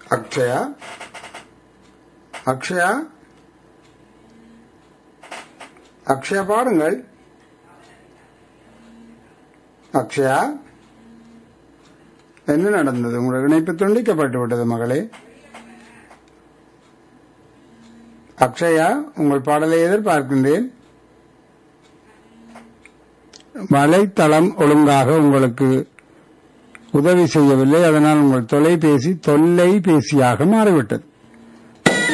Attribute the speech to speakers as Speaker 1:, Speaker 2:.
Speaker 1: அக்ஷயா அக்ஷயா அக்ஷயா பாருங்கள் அக்ஷயா என்ன நடந்தது உங்கள் இணைப்பு துண்டிக்கப்பட்டு விட்டது மகளே அக்ஷயா உங்கள் பாடலை எதிர்பார்க்கின்றேன் வலைத்தளம் ஒழுங்காக உங்களுக்கு உதவி செய்யவில்லை அதனால் உங்கள் தொலைபேசி தொல்லைபேசியாக மாறிவிட்டது